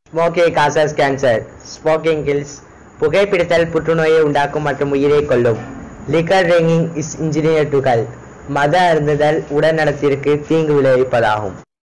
Smoking causes cancer smoking kills புகைப்பிடித்தல் புற்றுநோயை உண்டாக்கும் மற்றும் உயிரை கொல்லும் liquor drinking is injurious to health மத அருந்துதல் உடல்நலத்திற்கு தீங்கு விளைவிப்பதாகும்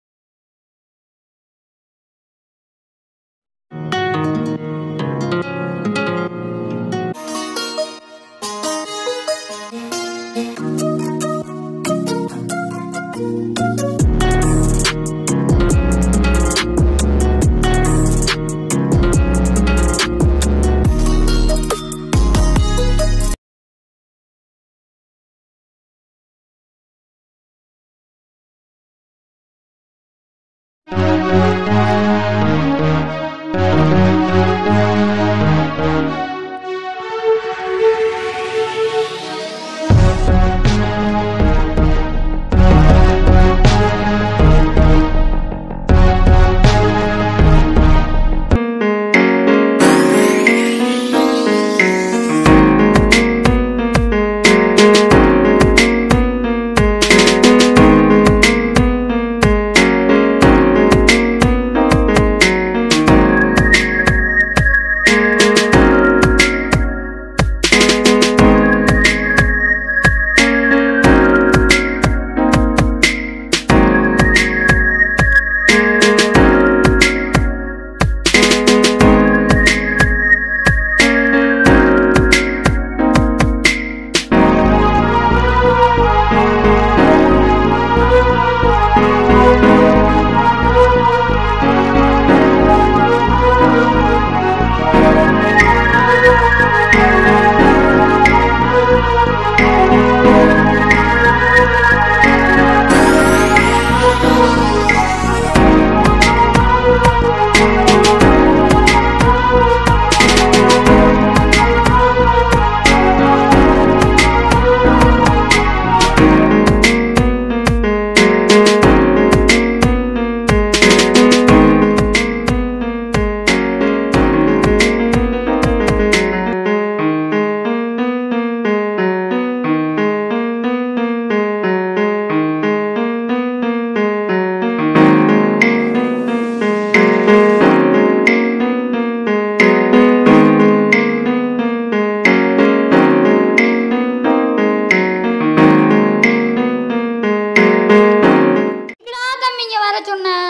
நான் தம்பிங்க வர சொன்னேன்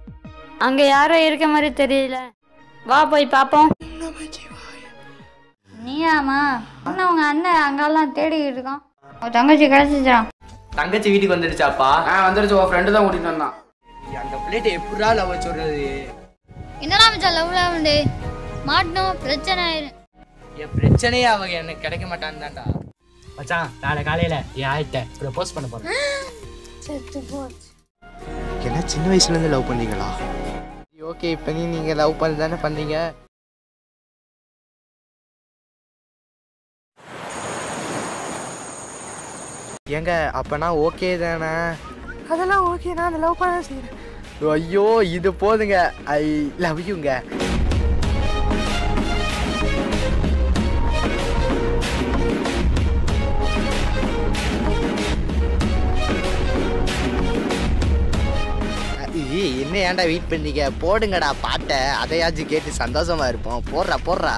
அங்க யாரோ இருக்க மாதிரி தெரியல வா போய் பாப்போம் நீயாமா அண்ணன் உங்க அண்ணன் அங்கெல்லாம் தேடிக்கிட்டு இருக்கான் உன் தங்கச்சி கிடைச்சிச்சான் தங்கச்சி வீட்டுக்கு வந்துடுச்சாப்பா ஆ வந்துருச்சு உன் ஃப்ரெண்டு தான் கூட்டிட்டு வந்தான் அந்த பிள்ளைகிட்ட எப்படா லவ் சொல்றது என்னடா மச்சான் லவ் லவ் மாட்டணும் பிரச்சனை ஆயிரும் என் பிரச்சனையே அவங்க எனக்கு கிடைக்க மாட்டான்னு தான்டா மச்சான் நாளை காலையில என் ஆயிட்ட ப்ரப்போஸ் பண்ண போறேன் செத்து போச்சு என்ன சின்ன வயசுல இருந்து லவ் பண்ணீங்களா ஓகே இப்போ நீ நீங்க லவ் பண்ணி தானே பண்ணீங்க ஏங்க அப்பனா ஓகே தானே அதெல்லாம் ஓகே நான் அந்த லவ் பண்ண செய்யறேன் ஐயோ இது போதுங்க ஐ லவ் யூங்க ஏய், என்ன ஏன்டா வெயிட் பண்ணீங்க போடுங்கடா பாட்டை அதையாச்சும் கேட்டு சந்தோஷமா இருப்போம் போடுறா போடுறா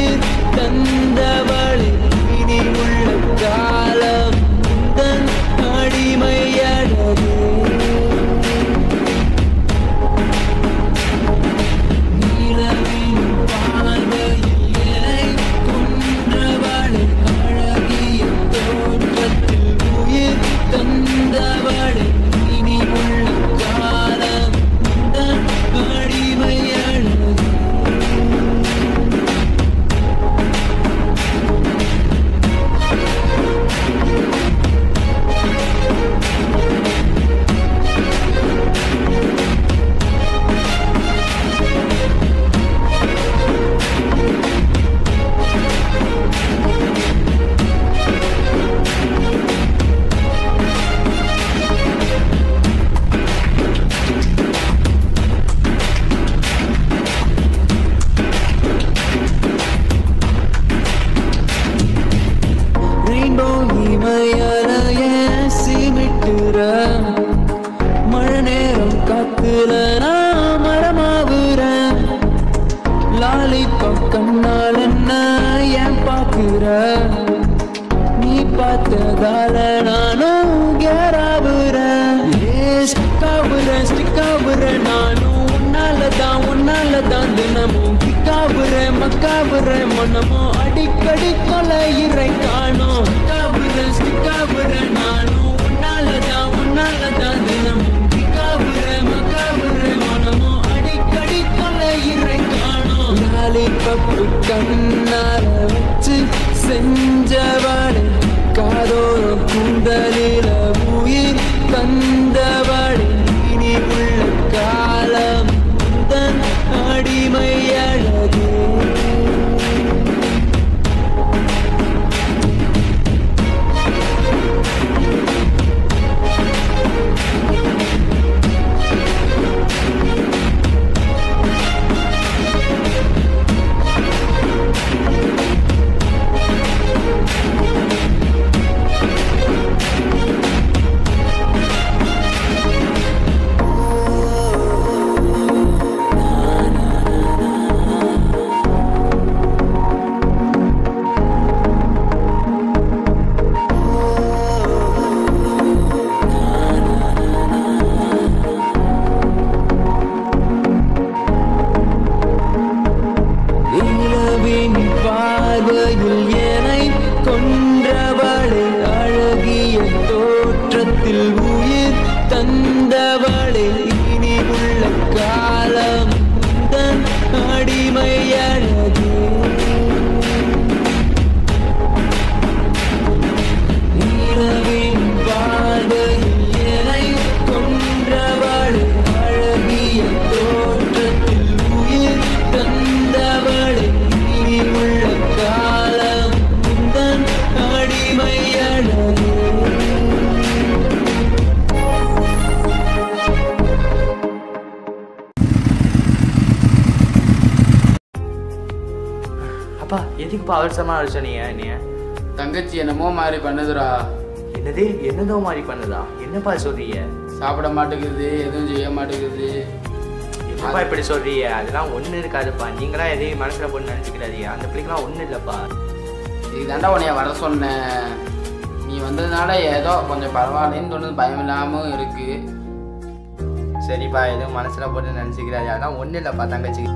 தந்தவளை இனி உள்ள காலம் உந்தன் உன்னால நானும் கேராவுறேன் ஸ்டிக் ஆகுறேன் ஸ்டிக் ஆகுறேன் நானும் உன்னால தான் உன்னால தான் தினமும் கிக்காவுறேன் மக்காவுறேன் மனமும் அடிக்கடி கொலையிறை காணும் ஸ்டிக்காவுறேன் ஸ்டிக்காவுறேன் நானும் உன்னால தான் உன்னால தான் தினமும் கிக்காவுறேன் மக்காவுறேன் மனமும் அடிக்கடி கொலையிறை காணும் லாலிபப்பு கண்ணால வச்சு செஞ்சவளே காதோர கூந்தலில உயிர் தந்தவளே இனி உள்ள காலம் தன் அடிமை அழகே நிலவின் பார்வையில் என்னை கொன்றவளே அழகிய தோற்றத்தில் உயிர் தந்தவளே இனி உள்ள காலம் தன் அடிமை அழகே நிலவின் பார்வையில் என்னை கொன்றவளே அழகிய தோற்றத்தில் உயிர் தந்தவளே இனி உள்ள காலம் தன் அடிமை அழகே அப்பா எதுக்குப்பா அவசரமா வர சொன்னீங்க நீ தங்கச்சி என்னமோ மாதிரி பண்ணுதுடா என்னது என்னதோ மாதிரி பண்ணுதா என்னப்பா சொல்றீங்க சாப்பிட மாட்டேங்குது எதுவும் செய்ய மாட்டேங்குது என்னப்பா இப்படி சொல்றீங்க அதெல்லாம் ஒண்ணு இருக்காதுப்பா நீங்களா எதையும் மனசுல போட்டு நினைச்சுக்கிறாதீங்க அந்த பிள்ளைங்களாம் ஒண்ணு இல்லப்பா இதுக்கு தாண்டா உன்னைய வர சொன்னேன் நீ வந்ததுனால ஏதோ கொஞ்சம் பரவாயில்லன்னு தோணுது பயம் இல்லாமல் இருக்கு சரிப்பா எதுவும் மனசுல போட்டு நினைச்சுக்கிறாரு அதெல்லாம் ஒண்ணு இல்லப்பா தங்கச்சி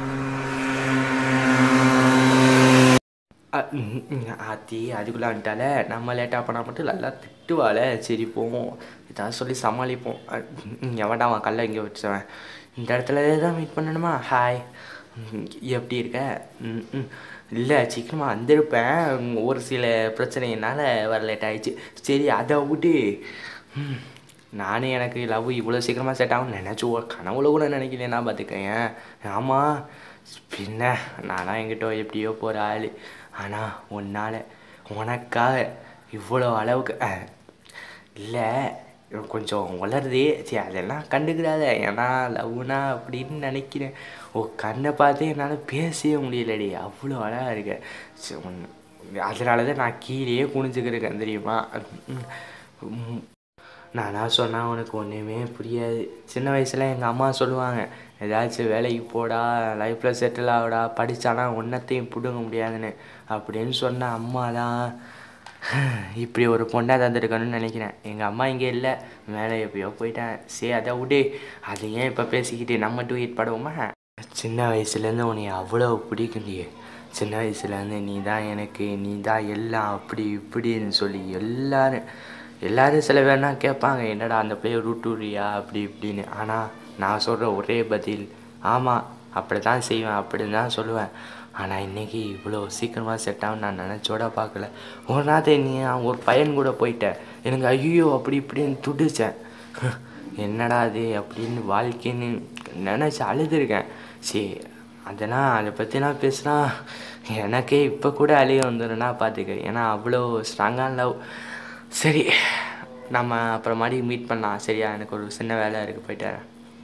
அ, ம், ம், ஆத்தி அதுக்குள்ளே வந்துட்டால நம்ம லேட்டாக பண்ணால் மட்டும் நல்லா திட்டுவாள சரி போவோம் ஏதாவது சொல்லி சமாளிப்போம் அ, ம், எவன்டா அவன் கல்லை இங்கே வச்சவன் இந்த இடத்துல தான் மீட் பண்ணணுமா ஹாய் ம், எப்படி இருக்க ம், ம். இல்லை சீக்கிரமாக வந்திருப்பேன் ம், ஒரு சில பிரச்சனையினால வர லேட் ஆயிடுச்சு சரி அதை விட்டு ம், நானே எனக்கு லவ் இவ்வளோ சீக்கிரமாக செட் ஆகும் நினச்சி ஒரு கனவுல கூட நினைக்கலைன்னா பார்த்துக்கேன் ஆமாம் பின்ன நானா என்கிட்ட எப்படியோ போகிற ஆள் ஆனால் உன்னால் உனக்காக இவ்வளோ அளவுக்கு இல்லை கொஞ்சம் வளருது சரி அதெல்லாம் கண்டுக்கிறாத ஏன்னா லவ்னா அப்படின்னு நினைக்கிறேன் ஓ கண்ணை பார்த்தே என்னால் பேசவே முடியலடி அவ்வளோ அழகாக இருக்க சரி, உன்- அதனால தான் நான் கீழேயே குனிஞ்சுக்கிருக்கேன் தெரியுமா ம், ம். நானா சொன்னால் உனக்கு ஒன்றுமே புரியாது சின்ன வயசில் எங்கள் அம்மா சொல்லுவாங்க ஏதாச்சும் வேலைக்கு போடா லைஃப்பில் செட்டில் ஆகுடா படித்தானா ஒன்றத்தையும் பிடுங்க முடியாதுன்னு அப்படின்னு சொன்ன அம்மா தான் இப்படி ஒரு பொண்ணை தந்துருக்கணும்னு நினைக்கிறேன் எங்கள் அம்மா இங்கே இல்லை மேலே எப்பயோ போயிட்டேன் சரி அதை விடு அதை ஏன் இப்போ பேசிக்கிட்டு நம்ம டூ இட் படுவோமா சின்ன வயசுலேருந்து உன்னை அவ்வளோ பிடிக்கும்டி சின்ன வயசுலேருந்து நீ தான் எனக்கு நீ தான் எல்லாம் அப்படி இப்படின்னு சொல்லி எல்லாரும் எல்லாரும் சில பேர்னா கேட்பாங்க என்னடா அந்த பிள்ளைய ரூட்டூரியா அப்படி இப்படின்னு ஆனால் நான் சொல்கிற ஒரே பதில் ஆமாம் அப்படி தான் செய்வேன் அப்படின்னு தான் சொல்லுவேன் ஆனால் இன்னைக்கு இவ்வளோ சீக்கிரமாக செட் ஆகும் நான் நினச்சோட பார்க்கல ஒரு நாள் நீ ஒரு பையன் கூட போயிட்டேன் எனக்கு ஐயோ அப்படி இப்படின்னு துடிச்சேன் என்னடா அது அப்படின்னு வாழ்க்கைன்னு நினச்சி அழுதுருக்கேன் சரி அதெல்லாம் அதை பற்றிலாம் பேசினா எனக்கே இப்போ கூட அழுக வந்துடும்னா பார்த்துக்க ஏன்னா அவ்வளோ ஸ்ட்ராங்கான லவ் சரி நம்ம அப்புறமாடி மீட் பண்ணலாம் சரியா எனக்கு ஒரு சின்ன வேலை இருக்குது போயிட்டு வரேன்.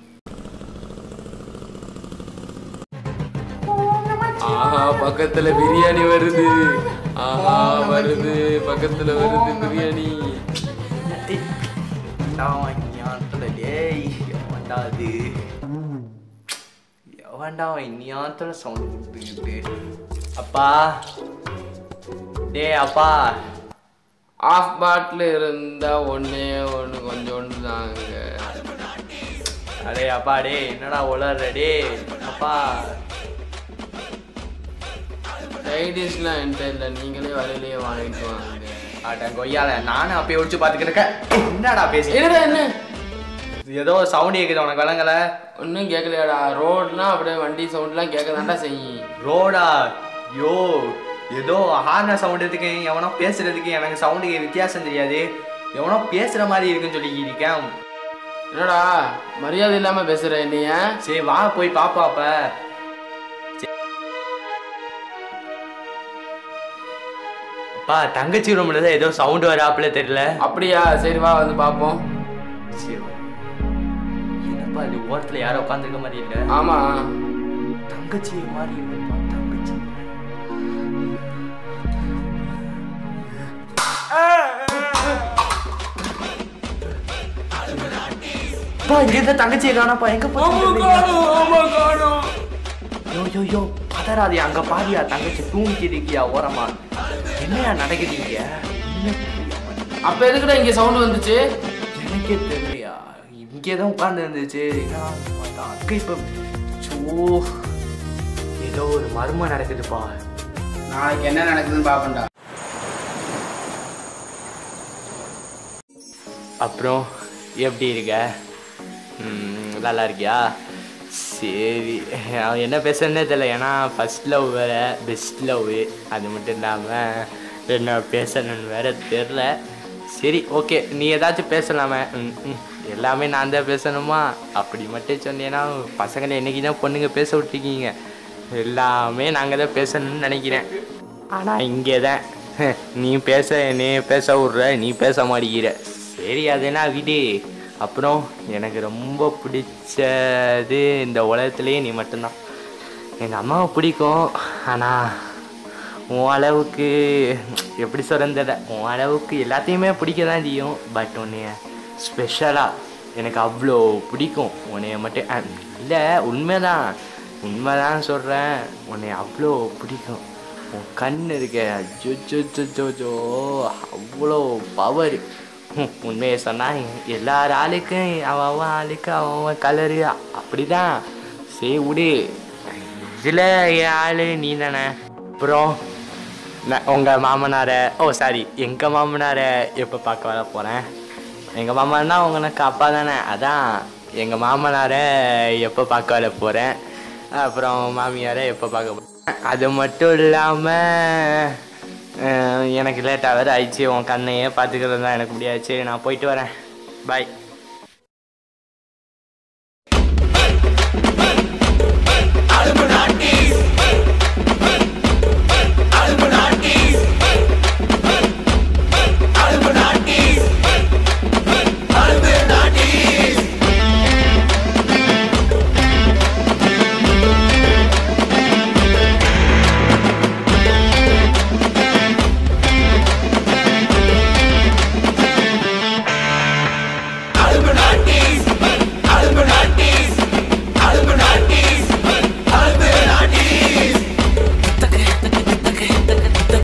ஆஹா பக்கத்துல பிரியாணி வருது ஆஹா வருது பக்கத்துல வருது பிரியாணி எவன்டா இந்நியாத்துல டேய் எவன்டா அது எவன்டா இந்நியாத்துல சவுண்ட் கொடுத்துக்கிட்டு அப்பா டேய் அப்பா ஆஃப் பாட்டில் இருந்தால் ஒன்றே ஒன்று கொஞ்சோண்டு தாங்க அடே அப்பா டே என்னடா உளர்ற டே அப்பா சைடிஷ்லாம் என்கிட்ட இல்லை நீங்களே வரையிலேயே வாங்கிட்டு வாங்க அட கொய்யால நானும் அப்பயே ஒழிச்சு பார்த்துக்கிட்டு இருக்கேன் என்னடா பேசி என்னடா என்ன ஏதோ சவுண்ட் கேக்குது உனக்கு விளங்கல ஒன்றும் கேட்கலையாடா ரோட்னா அப்படியே வண்டி சவுண்ட்லாம் கேட்க தான்டா செய்யும் ரோடா யோ ஏதோ ஹார்ன சவுண்ட் இருக்கு எவனோ பேசுறதுக்கு எனக்கு சவுண்டுக்கு வித்தியாசம் தெரியாது எவனோ பேசுற மாதிரி இருக்குன்னு சொல்லி இருக்கேன் என்னடா மரியாதை இல்லாமல் பேசுகிற நீ சரி வா போய் பாப்பா அப்ப அப்பா தங்கச்சி ரூம்ல தான் ஏதோ சவுண்ட் வராப்புல தெரியல அப்படியா சரி வா வந்து பார்ப்போம் சரி. என்னப்பா இது ஓரத்துல யாரோ உட்காந்துருக்க மாதிரி இல்ல ஆமாம் தங்கச்சி மாதிரி இருக்குப்பா தங்கச்சி அப்பா இங்க இருந்த தங்கச்சியை காணப்பா எங்க போய் யோ யோ யோ பதறாதே அங்க பாதியா தங்கச்சி தூங்கிட்டு இருக்கியா ஓரமா என்னையா நடக்குதுங்க அப்போ எதுக்குடா இங்கே சவுண்ட் வந்துச்சு எனக்கே தெரியலையா இங்கே தான் உட்கார்ந்து இருந்துச்சு என்ன பார்த்தா அங்க இப்ப சோ ஏதோ ஒரு மர்மம் நடக்குதுப்பா நாளைக்கு என்ன நடக்குதுன்னு பார்ப்பேன்டா அப்புறம் எப்படி இருக்க ம், நல்லா இருக்கியா சரி அவன் என்ன பேசுறதுனே தெரியல ஏன்னா ஃபர்ஸ்ட் லவ் வேற பெஸ்ட் லவ் அது மட்டும் இல்லாமல் என்ன பேசணும்னு வேற தெரில சரி ஓகே நீ ஏதாச்சும் பேசலாமே ம், ம். எல்லாமே நான் தான் பேசணுமா அப்படி மட்டும் சொன்னீங்கன்னா பசங்களை என்னைக்கு தான் பொண்ணுங்க பேச விட்டுருக்கீங்க எல்லாமே நாங்கள் தான் பேசணும்னு நினைக்கிறேன் ஆனால் இங்கே தான் நீ பேச நீ பேச விட்ற நீ பேச மாட்டேங்கிற சரி அது என்ன விடு அப்புறம் எனக்கு ரொம்ப பிடிச்சது இந்த உலகத்துலேயே நீ மட்டும்தான் எங்கள் அம்மாவை பிடிக்கும் ஆனால் உன் அளவுக்கு எப்படி சொல்கிறது தெரியல உன் அளவுக்கு எல்லாத்தையுமே பிடிக்க தான் செய்யும் பட் உன்னைய ஸ்பெஷலாக எனக்கு அவ்வளோ பிடிக்கும் உன்னைய மட்டும் அஹ், இல்லை உண்மைதான் உண்மைதான் சொல்கிறேன் உன்னை அவ்வளோ பிடிக்கும் உன் கண் இருக்க ஜோ அவ்வளோ பவர் உண்மையை சொன்னால் எல்லார் ஆளுக்கும் அவன் அவன் ஆளுக்கு அவன் அவன் கலரு அப்படிதான் சரி விடு இதில் என் ஆளு நீ தானே அப்புறம் நான் உங்கள் மாமனாரை ஓ சாரி எங்கள் மாமனாரை எப்போ பார்க்க வர போகிறேன் எங்கள் மாமனா உங்களுக்கு அப்பா தானே அதான் எங்கள் மாமனாரை எப்போ பார்க்க வர போகிறேன் அப்புறம் மாமியாரை எப்போ பார்க்க போகிறேன் அது மட்டும் இல்லாமல் எனக்கு லேட்டாக வேறு ஆயிடுச்சு உன் கண்ணையே பார்த்துக்கிறது தான் எனக்கு முடியாது சரி நான் போயிட்டு வரேன் பாய்